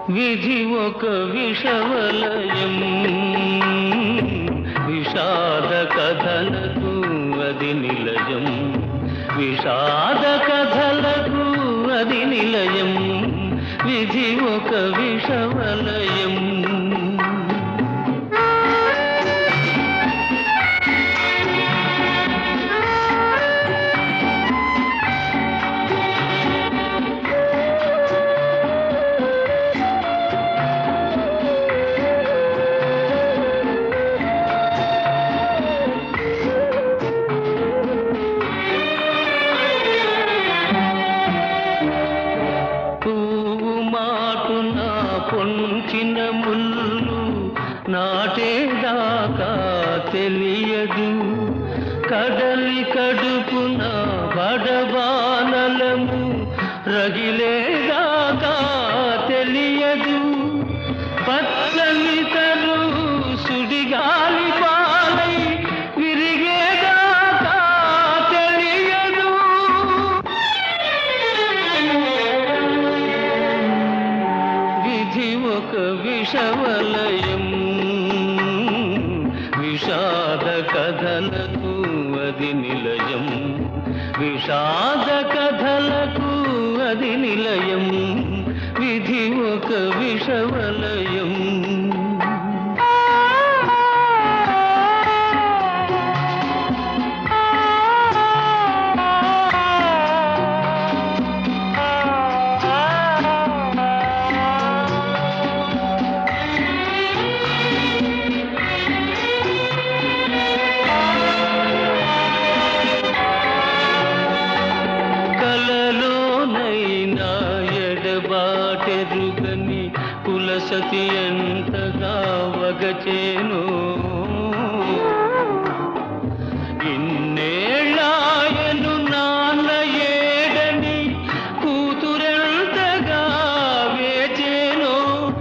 విధి ఒక విషవలయం విషాద కథలకు అది నిలయం విషాద కథలకు అది నిలయం విధి ఒక విషవలయం పువ్వు మాటున పొంచిన ముళ్ళు నాటేదాకా తెలియదు కడలి కడుపున బడబానలము రగిలేదాకా తెలియదు పచ్చని తరు సుడిగాలి పాలై విరిగేదాకా తెలియదు విధి ఒక విషవలయం విషాద కథలకు అది నిలయం విషాద కథలకు అది నిలయం విధి ఒక విషవలయం కలలోనైనా ఎడబాటెరుగని కులసతి ఎంతగా వగచేను ఇన్నేళ్ళాయను నాన్న ఏడని కూతురెంతగా వేచేను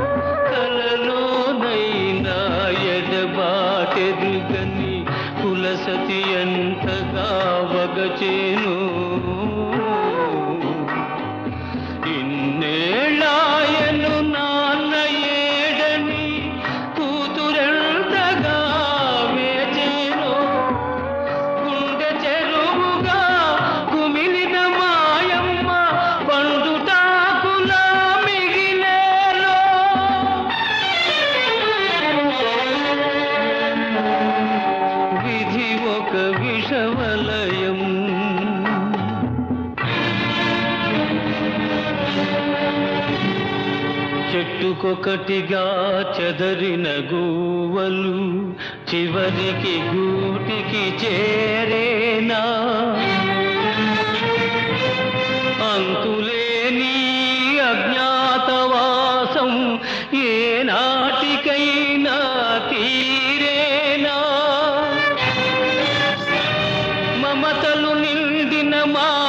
కలలోనైనా ఎడబాటెరుగని కులసతి ఎంతగా వగచేను ఇన్నేళ్ళాయను నాన్న ఏడని కూతురెంతగా వేచేను గుండె చెరువుగా కుమిలిన మాయమ్మ పండుటాకుల మిగిలేలో విధి ఒక విషవలయం చెట్టుకొకటిగా చెదరిన గూవలు చివరికి గూటికి చేరేనా అంతులేని అజ్ఞాతవాసం ఏ నాటికైనా తీరేనా మమతలు నిండిన మా